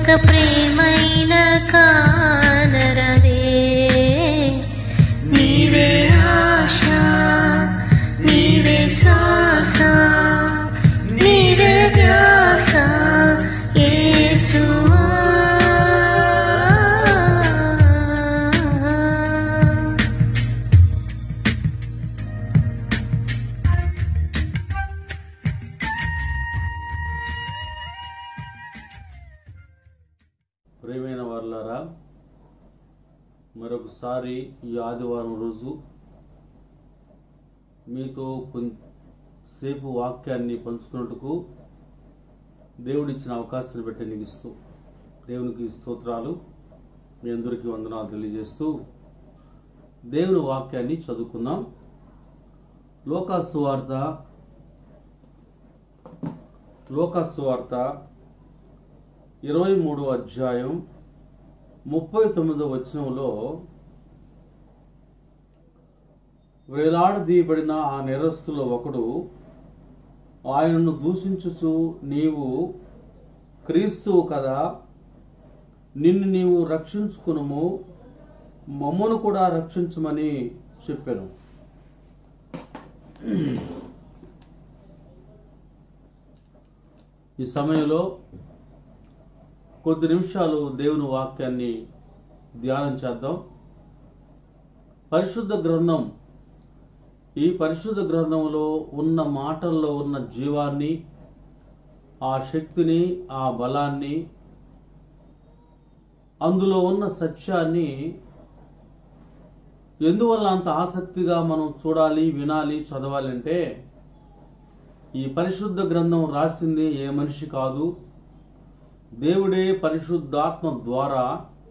ప్రేమైన కానరవే నీవే ఆశ నీవే శ్వాస నీవే ధ్యాస యేసువా ప్రియమైన వారులారా మరొకసారి ఈ ఆదివారం రోజు మీతో కొంతసేపు వాక్యాన్ని పంచుకున్నట్టుకు దేవుడిచ్చిన అవకాశాన్ని బట్టి నీకు ఇస్తూ దేవునికి స్తోత్రాలు మీ అందరికీ వందనాలు తెలియజేస్తూ దేవుని వాక్యాన్ని చదువుకుందాం లోకాసు వార్త లోకాసు వార్త ఇరవై మూడో అధ్యాయం ముప్పై తొమ్మిదో వచనంలో వేలాడదీయబడిన ఆ నేరస్తులో ఒకడు ఆయనను దూషించుచు నీవు క్రీస్తువు కదా నిన్ను నీవు రక్షించుకునుము మమ్మను కూడా రక్షించమని చెప్పాను ఈ సమయంలో కొద్ది నిమిషాలు దేవుని వాక్యాన్ని ధ్యానం చేద్దాం పరిశుద్ధ గ్రంథం ఈ పరిశుద్ధ గ్రంథంలో ఉన్న మాటల్లో ఉన్న జీవాన్ని ఆ శక్తిని ఆ బలాన్ని అందులో ఉన్న సత్యాన్ని ఎందువల్ల అంత ఆసక్తిగా మనం చూడాలి వినాలి చదవాలి అంటే ఈ పరిశుద్ధ గ్రంథం రాసింది ఏ మనిషి కాదు దేవుడే పరిశుద్ధాత్మ ద్వారా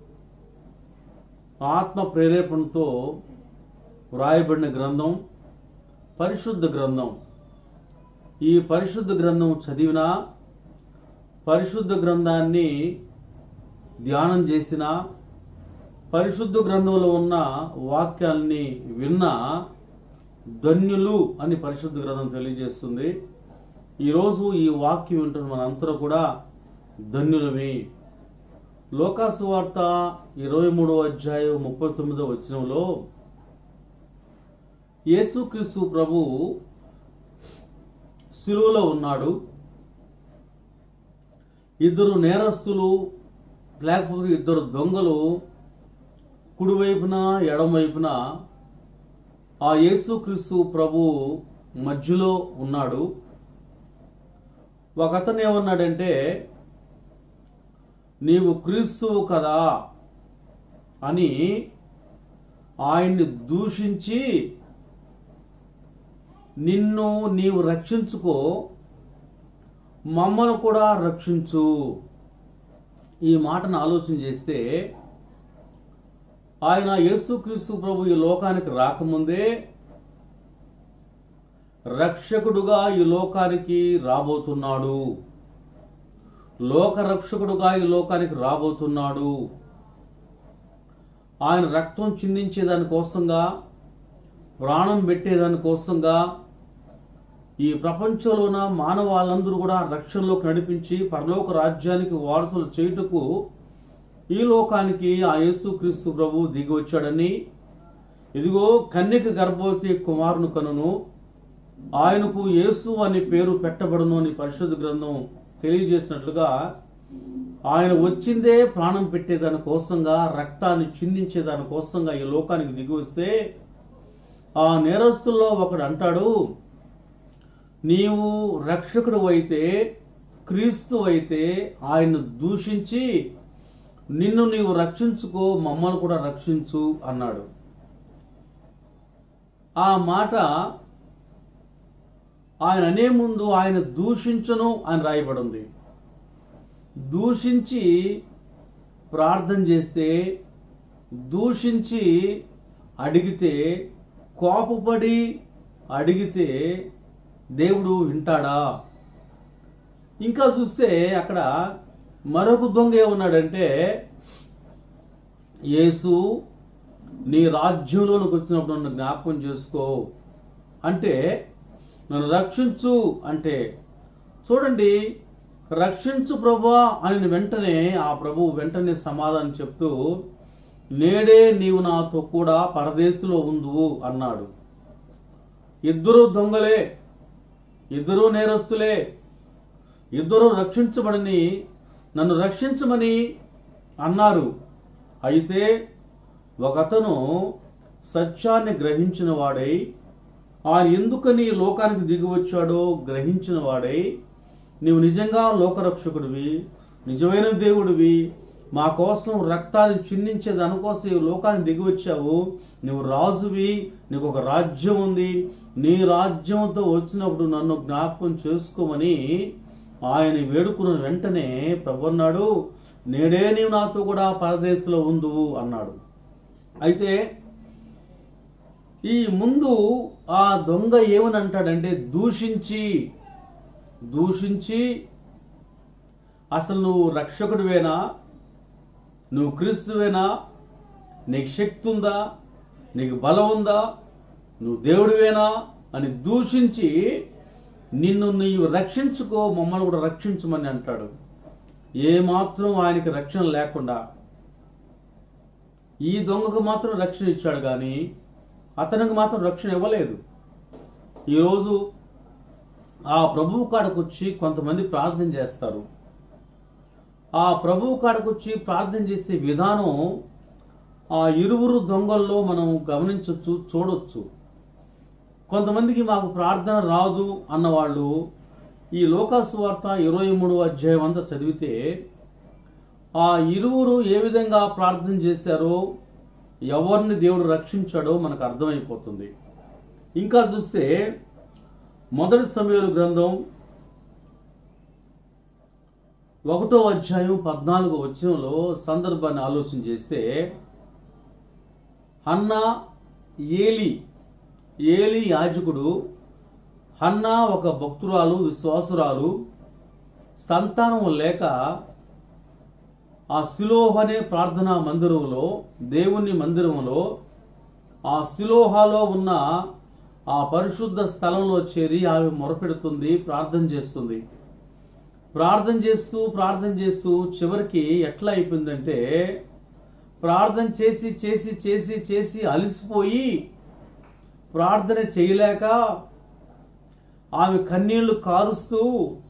ఆత్మ ప్రేరేపణతో వ్రాయబడిన గ్రంథం పరిశుద్ధ గ్రంథం ఈ పరిశుద్ధ గ్రంథం చదివినా పరిశుద్ధ గ్రంథాన్ని ధ్యానం చేసిన పరిశుద్ధ గ్రంథంలో ఉన్న వాక్యాల్ని విన్న ధన్యులు అని పరిశుద్ధ గ్రంథం తెలియజేస్తుంది ఈరోజు ఈ వాక్యం వింటున్న మనందరూ కూడా ధన్యులమే లోకాసు వార్త ఇరవై మూడో అధ్యాయం ముప్పై తొమ్మిదో వచనంలో యేసుక్రీస్తు ప్రభు సిలువలో ఉన్నాడు ఇద్దరు నేరస్తులు లేకపోతే ఇద్దరు దొంగలు కుడివైపున ఎడమవైపున ఆ యేసుక్రీస్తు ప్రభు మధ్యలో ఉన్నాడు ఒక అతను ఏమన్నాడంటే నీవు క్రీస్తువు కదా అని ఆయన్ని దూషించి నిన్ను నీవు రక్షించుకో మమ్మల్ని కూడా రక్షించు ఈ మాటను ఆలోచన చేస్తే ఆయన యేసుక్రీస్తు ప్రభు ఈ లోకానికి రాకముందే రక్షకుడుగా ఈ లోకానికి రాబోతున్నాడు లోక రక్షకుడుగా ఈ లోకానికి రాబోతున్నాడు ఆయన రక్తం చిందించేదాని కోసంగా ప్రాణం పెట్టేదాని కోసంగా ఈ ప్రపంచంలో ఉన్న మానవాళ్ళందరూ కూడా రక్షణలోకి నడిపించి పరలోక రాజ్యానికి వారసులు చేయుటకు ఈ లోకానికి ఆ యేసుక్రీస్తు ప్రభు దిగి వచ్చాడని ఇదిగో కన్యక గర్భవతి కుమారుని కనును ఆయనకు యేసు అని పేరు పెట్టబడును అని పరిశుద్ధ గ్రంథం తెలియజేసినట్లుగా ఆయన వచ్చిందే ప్రాణం పెట్టేదాని కోసంగా రక్తాన్ని చిందించేదాని కోసంగా ఈ లోకానికి దిగి వస్తే ఆ నేరస్తుల్లో ఒకడు అంటాడు నీవు రక్షకుడు అయితే క్రీస్తు అయితే ఆయన్ను దూషించి నిన్ను నీవు రక్షించుకో మమ్మల్ని కూడా రక్షించు అన్నాడు ఆ మాట ఆయన అనే ముందు ఆయన దూషించను అని రాయబడి ఉంది దూషించి ప్రార్థన చేస్తే దూషించి అడిగితే కోపపడి అడిగితే దేవుడు వింటాడా ఇంకా చూస్తే అక్కడ మరొక దొంగ ఏమన్నాడంటే యేసు నీ రాజ్యంలోనికి వచ్చినప్పుడు నన్ను జ్ఞాపకం చేసుకో అంటే నన్ను రక్షించు అంటే చూడండి రక్షించు ప్రభువా అని వెంటనే ఆ ప్రభు వెంటనే సమాధానం చెప్తూ నేడే నీవు నాతో కూడా పరదేశంలో ఉందువు అన్నాడు ఇద్దరు దొంగలే ఇద్దరు నేరస్తులే ఇద్దరు రక్షించబడని నన్ను రక్షించమని అన్నారు అయితే ఒకతను సత్యాన్ని గ్రహించిన వాడై ఆయన ఎందుకని ఈ లోకానికి దిగి వచ్చాడో గ్రహించిన వాడై నీవు నిజంగా లోకరక్షకుడివి నిజమైన దేవుడివి మా కోసం రక్తాన్ని చిందించే దానికోసం ఈ లోకానికి దిగి వచ్చావు నువ్వు రాజువి నీకు ఒక రాజ్యం ఉంది నీ రాజ్యంతో వచ్చినప్పుడు నన్ను జ్ఞాపకం చేసుకోమని ఆయన వేడుకున్న వెంటనే ప్రభు అన్నాడు నేడే నీవు నాతో కూడా పరదేశంలో ఉందువు అన్నాడు అయితే ఈ ముందు ఆ దొంగ ఏమని అంటాడంటే దూషించి దూషించి అసలు నువ్వు రక్షకుడివేనా నువ్వు క్రీస్తువేనా నీకు శక్తి ఉందా నీకు బలం ఉందా నువ్వు దేవుడివేనా అని దూషించి నిన్ను నీవు రక్షించుకో మమ్మల్ని కూడా రక్షించమని అంటాడు ఏమాత్రం ఆయనకి రక్షణ లేకుండా ఈ దొంగకు మాత్రం రక్షణ ఇచ్చాడు కానీ అతనికి మాత్రం రక్షణ ఇవ్వలేదు ఈరోజు ఆ ప్రభువు కాడకు వచ్చి కొంతమంది ప్రార్థన చేస్తారు ఆ ప్రభువు కాడకు వచ్చి ప్రార్థన చేసే విధానం ఆ ఇరువురు దొంగల్లో మనం గమనించవచ్చు చూడొచ్చు కొంతమందికి మాకు ప్రార్థన రాదు అన్నవాళ్ళు ఈ లోకాసు వార్త ఇరవై మూడు అధ్యాయం అంతా చదివితే ఆ ఇరువురు ఏ విధంగా ప్రార్థన చేశారో ఎవరిని దేవుడు రక్షించాడో మనకు అర్థమైపోతుంది ఇంకా చూస్తే మొదటి సమయాలు గ్రంథం ఒకటో అధ్యాయం పద్నాలుగో వచనంలో సందర్భాన్ని ఆలోచన చేస్తే హన్నా ఏలి ఏలి యాజకుడు హన్నా ఒక భక్తురాలు విశ్వాసురాలు సంతానం లేక ఆ సిలోహ అనే ప్రార్థనా మందిరంలో దేవుని మందిరంలో ఆ సిలోహాలో ఉన్న ఆ పరిశుద్ధ స్థలంలో చేరి ఆమె మొరపెడుతుంది ప్రార్థన చేస్తుంది ప్రార్థన చేస్తూ ప్రార్థన చేస్తూ చివరికి ఎట్లా అయిపోయిందంటే ప్రార్థన చేసి చేసి చేసి చేసి అలసిపోయి ప్రార్థన చేయలేక ఆమె కన్నీళ్లు కారుస్తూ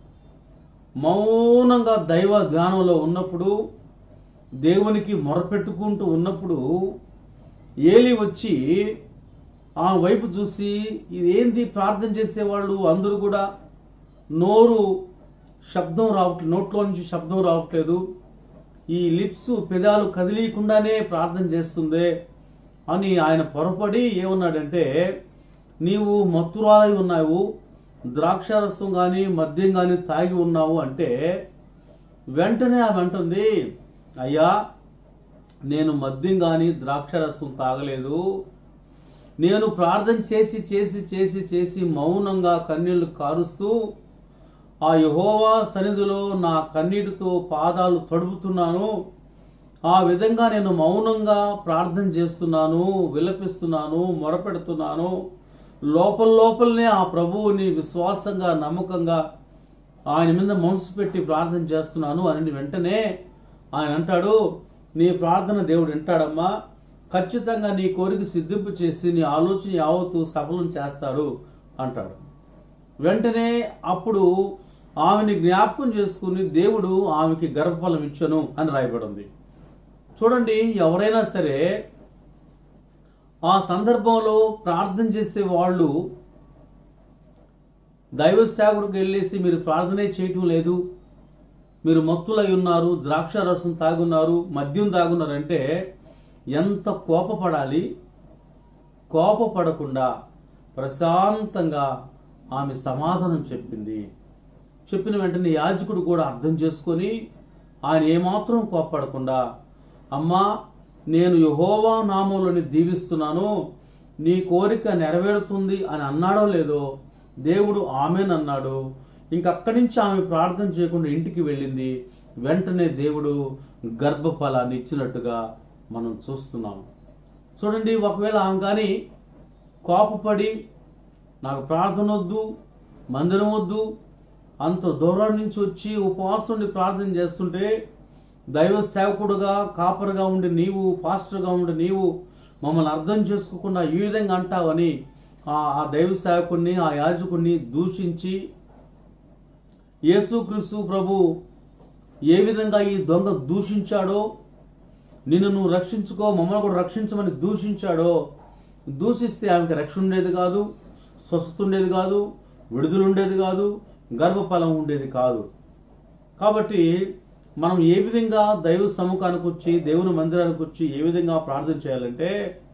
మౌనంగా దైవ ధ్యానంలో ఉన్నప్పుడు దేవునికి మొరపెట్టుకుంటూ ఉన్నప్పుడు ఏలి వచ్చి ఆ వైపు చూసి ఇదేంది ప్రార్థన చేసేవాళ్ళు అందరూ కూడా నోరు శబ్దం రావట్లేదు నోట్లో నుంచి శబ్దం రావట్లేదు ఈ లిప్స్ పెదాలు కదిలీకుండానే ప్రార్థన చేస్తుంది అని ఆయన పొరపడి ఏమన్నాడంటే నీవు మత్తురాలై ఉన్నావు ద్రాక్షారసం కానీ మద్యం కానీ తాగి ఉన్నావు అంటే వెంటనే ఆమె అంటుంది అయ్యా నేను మద్యం కానీ ద్రాక్షారసం తాగలేదు నేను ప్రార్థన చేసి చేసి చేసి చేసి మౌనంగా కన్నీళ్లు కారుస్తూ ఆ యహోవా సన్నిధిలో నా కన్నీటితో పాదాలు తడుపుతున్నాను ఆ విధంగా నేను మౌనంగా ప్రార్థన చేస్తున్నాను విలపిస్తున్నాను మొరపెడుతున్నాను లోపల లోపలనే ఆ ప్రభువుని విశ్వాసంగా నమ్మకంగా ఆయన మీద మనసు పెట్టి ప్రార్థన చేస్తున్నాను అని వెంటనే ఆయన అంటాడు నీ ప్రార్థన దేవుడు వింటాడమ్మా ఖచ్చితంగా నీ కోరిక సిద్ధింపు చేసి నీ ఆలోచన యావత్తు సఫలం చేస్తాడు అంటాడు వెంటనే అప్పుడు ఆమెని జ్ఞాపకం చేసుకుని దేవుడు ఆమెకి గర్భఫలం ఇచ్చను అని రాయబడింది చూడండి ఎవరైనా సరే ఆ సందర్భంలో ప్రార్థన చేసే వాళ్ళు దైవ సేవకుడికి వెళ్ళేసి మీరు ప్రార్థనే చేయటం లేదు మీరు మత్తులై ఉన్నారు ద్రాక్ష రసం తాగున్నారు మద్యం తాగున్నారంటే ఎంత కోపపడాలి కోపపడకుండా ప్రశాంతంగా ఆమె సమాధానం చెప్పింది చెప్పిన వెంటనే యాజకుడు కూడా అర్థం చేసుకొని ఆయన ఏమాత్రం కోప్పడకుండా అమ్మా నేను యహోవా నామంలోని దీవిస్తున్నాను నీ కోరిక నెరవేరుతుంది అని అన్నాడో లేదో దేవుడు ఆమెనన్నాడు ఇంకక్కడి నుంచి ఆమె ప్రార్థన చేయకుండా ఇంటికి వెళ్ళింది వెంటనే దేవుడు గర్భఫలాన్ని ఇచ్చినట్టుగా మనం చూస్తున్నాం చూడండి ఒకవేళ ఆమె కానీ కోపపడి నాకు ప్రార్థన వద్దు మందిరం వద్దు అంత దూరం నుంచి వచ్చి ఉపవాసం ఉండి ప్రార్థన చేస్తుంటే దైవ సేవకుడుగా కాపరుగా ఉండి నీవు పాస్టర్గా ఉండి నీవు మమ్మల్ని అర్థం చేసుకోకుండా ఈ విధంగా అంటావని ఆ ఆ దైవ సేవకుడిని ఆ యాజకుడిని దూషించి యేసుక్రీస్తు ప్రభు ఏ విధంగా ఈ దొంగ దూషించాడో నిన్ను నువ్వు రక్షించుకో మమ్మల్ని కూడా రక్షించమని దూషించాడో దూషిస్తే ఆమెకి రక్షణ ఉండేది కాదు స్వస్థత ఉండేది కాదు విడుదల ఉండేది కాదు గర్భఫలం ఉండేది కాదు కాబట్టి మనం ఏ విధంగా దైవ సముఖానికి వచ్చి దేవుని మందిరానికి వచ్చి ఏ విధంగా ప్రార్థన చేయాలంటే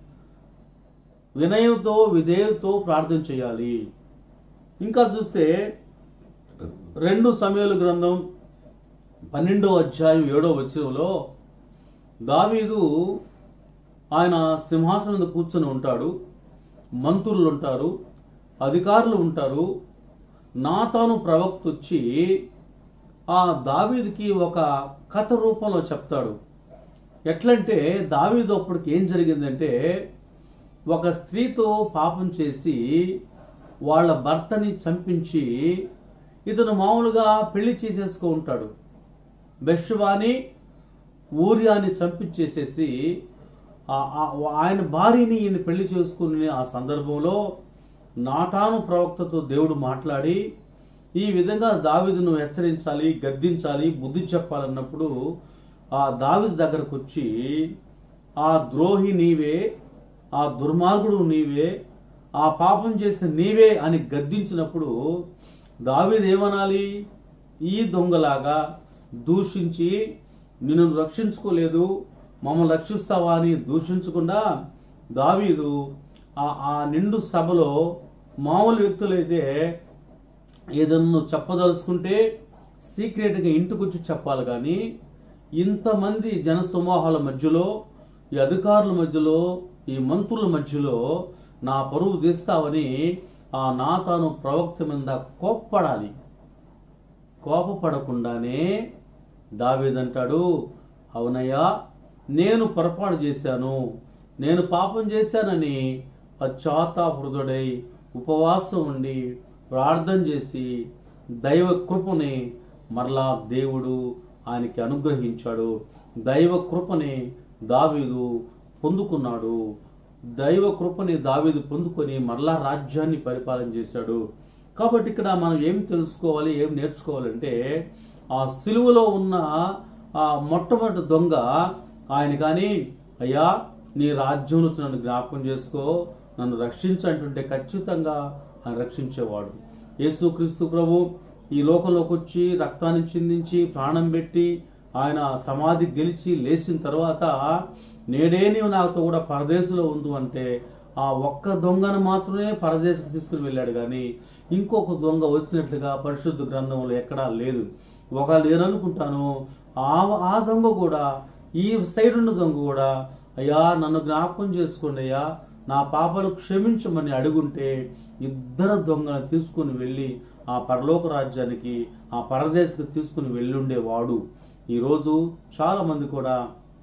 వినయంతో విధేయతో ప్రార్థన చేయాలి ఇంకా చూస్తే రెండు సమయాల గ్రంథం పన్నెండో అధ్యాయం ఏడో వచనంలో దావీదు ఆయన సింహాసనం మీద కూర్చొని ఉంటాడు మంత్రులు ఉంటారు అధికారులు ఉంటారు నాతాను ప్రవక్త వచ్చి ఆ దావీదుకి ఒక కథ రూపంలో చెప్తాడు ఎట్లంటే దావీదు అప్పటికి ఏం జరిగిందంటే ఒక స్త్రీతో పాపం చేసి వాళ్ళ భర్తని చంపించి ఇతను మామూలుగా పెళ్లి చేసేసుకో ఉంటాడు బెషవాని ఊర్యాన్ని చంపించేసేసి ఆ- ఆ- ఆయన భార్యని ఈయన పెళ్లి చేసుకునే ఆ సందర్భంలో నాతాను ప్రవక్తతో దేవుడు మాట్లాడి ఈ విధంగా దావిదును హెచ్చరించాలి గద్దించాలి బుద్ధి చెప్పాలన్నప్పుడు ఆ దావిదు దగ్గరకు వచ్చి ఆ ద్రోహి నీవే ఆ దుర్మార్గుడు నీవే ఆ పాపం చేసిన నీవే అని గద్దించినప్పుడు దావీదు ఏమనాలి ఈ దొంగలాగా దూషించి నిన్ను రక్షించుకోలేదు మమ్మల్ని రక్షిస్తావా అని దూషించకుండా దావీదు ఆ ఆ నిండు సభలో మామూలు వ్యక్తులైతే ఏదన్నా నువ్వు చెప్పదలుచుకుంటే సీక్రెట్గా ఇంటికి వచ్చి చెప్పాలి కానీ ఇంతమంది జన సమూహాల మధ్యలో ఈ అధికారుల మధ్యలో ఈ మంత్రుల మధ్యలో నా పరువు తీస్తావని ఆ నాతాను ప్రవక్త మీద కోప్పడాలి కోపపడకుండానే దావీదంటాడు అవునయ్యా నేను పొరపాటు చేశాను నేను పాపం చేశానని పశ్చాత్తాపృతుడై ఉపవాసం ఉండి ప్రార్థన చేసి దైవ కృపని మరలా దేవుడు ఆయనకి అనుగ్రహించాడు దైవ కృపని దావీదు పొందుకున్నాడు దైవ కృపని దావీదు పొందుకొని మరలా రాజ్యాన్ని పరిపాలన చేశాడు కాబట్టి ఇక్కడ మనం ఏం తెలుసుకోవాలి ఏం నేర్చుకోవాలంటే ఆ సిలువలో ఉన్న ఆ మొట్టమొదటి దొంగ ఆయన కానీ అయ్యా నీ రాజ్యంలో వచ్చి నన్ను జ్ఞాపకం చేసుకో నన్ను రక్షించంటుంటే ఖచ్చితంగా ఆయన రక్షించేవాడు యేసుక్రీస్తు ప్రభు ఈ లోకంలోకి వచ్చి రక్తాన్ని చిందించి ప్రాణం పెట్టి ఆయన సమాధి గెలిచి లేచిన తర్వాత నేడే నీవు నాతో కూడా పరదేశంలో ఉండు అంటే ఆ ఒక్క దొంగను మాత్రమే పరదేశం తీసుకుని వెళ్ళాడు కానీ ఇంకొక దొంగ వచ్చినట్లుగా పరిశుద్ధ గ్రంథంలో ఎక్కడా లేదు ఒక నేననుకుంటాను ఆ ఆ దొంగ కూడా ఈ సైడ్ ఉన్న దొంగ కూడా అయ్యా నన్ను జ్ఞాపకం చేసుకోండి అయ్యా నా పాపలు క్షమించమని అడుగుంటే ఇద్దరు దొంగలను తీసుకుని వెళ్ళి ఆ పరలోక రాజ్యానికి ఆ పరదేశకు తీసుకుని వెళ్ళుండేవాడు ఈరోజు చాలా మంది కూడా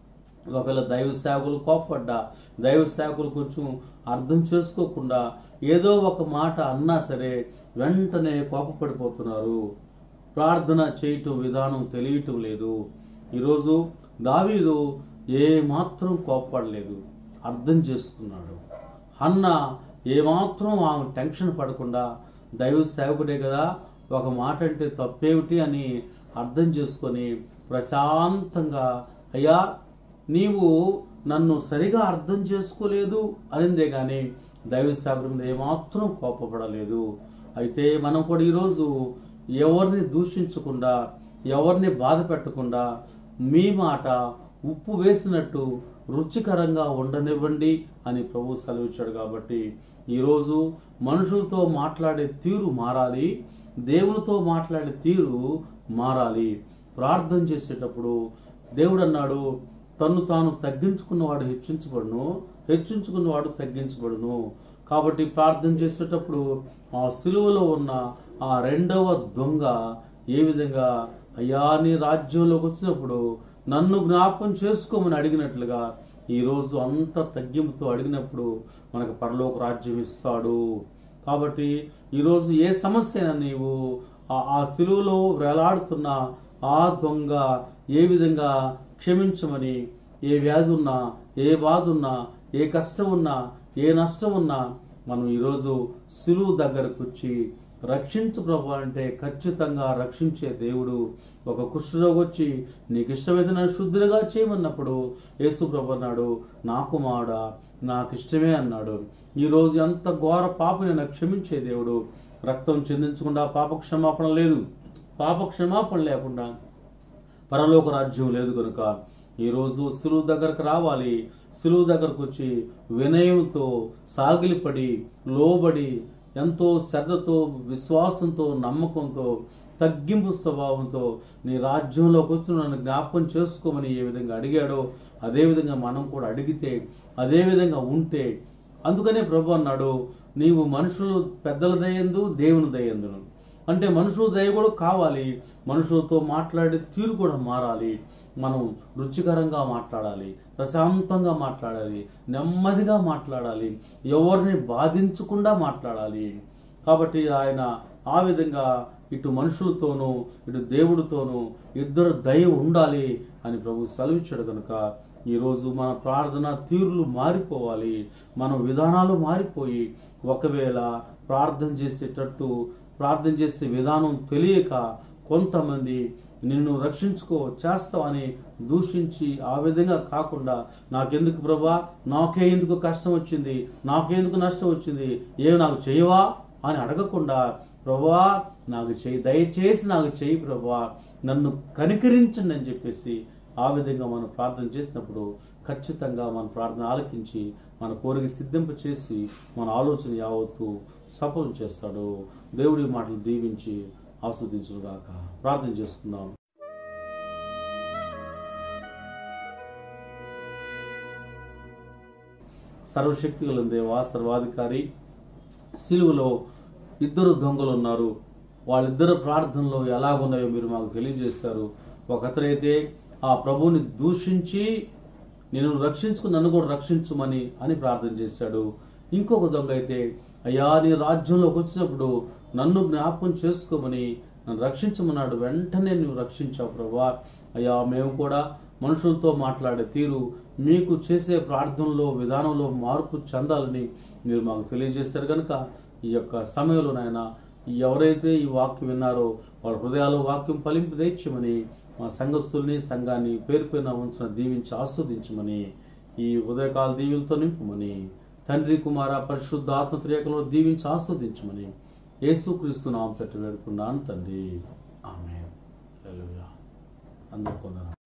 ఒకవేళ దైవ సేవకులు కోప్పడ్డా దైవ సేవకులు కొంచెం అర్థం చేసుకోకుండా ఏదో ఒక మాట అన్నా సరే వెంటనే కోపపడిపోతున్నారు ప్రార్థన చేయటం విధానం తెలియటం లేదు ఈరోజు దావీదు ఏ మాత్రం కోప్పడలేదు అర్థం చేసుకున్నాడు అన్న ఏమాత్రం ఆమె టెన్షన్ పడకుండా దైవ సేవకుడే కదా ఒక మాట అంటే తప్పేమిటి అని అర్థం చేసుకొని ప్రశాంతంగా అయ్యా నీవు నన్ను సరిగా అర్థం చేసుకోలేదు అనిందే కానీ దైవ సేవకుడి మీద ఏమాత్రం కోపపడలేదు అయితే మనం కూడా ఈరోజు ఎవరిని దూషించకుండా ఎవరిని బాధ పెట్టకుండా మీ మాట ఉప్పు వేసినట్టు రుచికరంగా ఉండనివ్వండి అని ప్రభు సెలవిచ్చాడు కాబట్టి ఈరోజు మనుషులతో మాట్లాడే తీరు మారాలి దేవునితో మాట్లాడే తీరు మారాలి ప్రార్థన చేసేటప్పుడు దేవుడు అన్నాడు తన్ను తాను తగ్గించుకున్నవాడు హెచ్చించబడును హెచ్చించుకున్నవాడు తగ్గించబడును కాబట్టి ప్రార్థన చేసేటప్పుడు ఆ సిలువలో ఉన్న ఆ రెండవ దొంగ ఏ విధంగా అయ్యా నీ రాజ్యంలోకి వచ్చినప్పుడు నన్ను జ్ఞాపకం చేసుకోమని అడిగినట్లుగా ఈరోజు అంత తగ్గింపుతో అడిగినప్పుడు మనకు పరలోక రాజ్యం ఇస్తాడు కాబట్టి ఈరోజు ఏ సమస్య అయినా నీవు ఆ- ఆ సిలువలో వేలాడుతున్న ఆ దొంగ ఏ విధంగా క్షమించమని ఏ వ్యాధి ఉన్నా ఏ బాధ ఉన్నా ఏ కష్టం ఉన్నా ఏ నష్టం ఉన్నా మనం ఈరోజు సిలువు దగ్గరకు వచ్చి రక్షించు ప్రభు అంటే ఖచ్చితంగా రక్షించే దేవుడు ఒక కుష్ఠరోగి వచ్చి నీకు ఇష్టమైతే నన్ను శుద్ధులుగా చేయమన్నప్పుడు యేసు ప్రభు అన్నాడు నా కుమారుడా నాకు ఇష్టమే అన్నాడు ఈరోజు ఎంత ఘోర పాపని నాకు క్షమించే దేవుడు రక్తం చెందించకుండా పాప క్షమాపణ లేదు పాప క్షమాపణ లేకుండా పరలోక రాజ్యం లేదు కనుక ఈరోజు సులువు దగ్గరకు రావాలి సులువు దగ్గరకు వచ్చి వినయంతో సాగిలిపడి లోబడి ఎంతో శ్రద్ధతో విశ్వాసంతో నమ్మకంతో తగ్గింపు స్వభావంతో నీ రాజ్యంలోకి వచ్చి నన్ను జ్ఞాపకం చేసుకోమని ఏ విధంగా అడిగాడో అదే విధంగా మనం కూడా అడిగితే అదే విధంగా ఉంటే అందుకనే ప్రభు అన్నాడు నీవు మనుషులు పెద్దల దయందు దేవుని దయందును అంటే మనుషుల దయ కూడా కావాలి మనుషులతో మాట్లాడే తీరు కూడా మారాలి మనం రుచికరంగా మాట్లాడాలి ప్రశాంతంగా మాట్లాడాలి నెమ్మదిగా మాట్లాడాలి ఎవరిని బాధించకుండా మాట్లాడాలి కాబట్టి ఆయన ఆ విధంగా ఇటు మనుషులతోనూ ఇటు దేవుడితోనూ ఇద్దరు దయ ఉండాలి అని ప్రభు సెలవిచ్చాడు కనుక ఈరోజు మన ప్రార్థన తీరులు మారిపోవాలి మన విధానాలు మారిపోయి ఒకవేళ ప్రార్థన చేసేటట్టు ప్రార్థన చేసే విధానం తెలియక కొంతమంది నిన్ను రక్షించుకో చేస్తావని దూషించి ఆ విధంగా కాకుండా నాకెందుకు ప్రభా నాకే ఎందుకు కష్టం వచ్చింది నాకెందుకు నష్టం వచ్చింది ఏమి నాకు చేయవా అని అడగకుండా ప్రభా నాకు చేయి దయచేసి నాకు చేయి ప్రభా నన్ను కనికరించండి అని చెప్పేసి ఆ విధంగా మనం ప్రార్థన చేసినప్పుడు ఖచ్చితంగా మన ప్రార్థన ఆలకించి మన కోరిక సిద్ధింప చేసి మన ఆలోచన యావత్తు సఫలం చేస్తాడు దేవుడి మాటలు దీవించి ఆస్వాదించుగాక ప్రార్థన చేస్తున్నాం సర్వశక్తి గల దేవా సర్వాధికారి సిలువలో ఇద్దరు దొంగలు ఉన్నారు వాళ్ళిద్దరు ప్రార్థనలో ఎలాగున్నాయో మీరు మాకు తెలియజేశారు ఒకతనైతే ఆ ప్రభువుని దూషించి నేను రక్షించుకు నన్ను కూడా రక్షించుమని అని ప్రార్థన చేశాడు ఇంకొక దొంగ అయితే అయ్యా నీ రాజ్యంలోకి వచ్చినప్పుడు నన్ను జ్ఞాపకం చేసుకోమని నన్ను రక్షించమన్నాడు వెంటనే నువ్వు రక్షించావు ప్రభా అయ్యా మేము కూడా మనుషులతో మాట్లాడే తీరు మీకు చేసే ప్రార్థనలో విధానంలో మార్పు చెందాలని మీరు మాకు తెలియజేశారు కనుక ఈ యొక్క సమయంలో నాయన ఎవరైతే ఈ వాక్యం విన్నారో వాళ్ళ హృదయాల్లో వాక్యం ఫలింపు తెచ్చమని మా సంఘస్థుల్ని సంఘాన్ని పేరు పేరున ఉంచిన దీవించి ఆస్వాదించమని ఈ ఉదయకాల దీవులతో నింపమని తండ్రి కుమార పరిశుద్ధ ఆత్మత్రేకలో దీవించి ఆస్వాదించమని యేసుక్రీస్తు నామం పెట్టి వేడుకున్నాను తండ్రి ఆమె అందరికీ వందనాలు.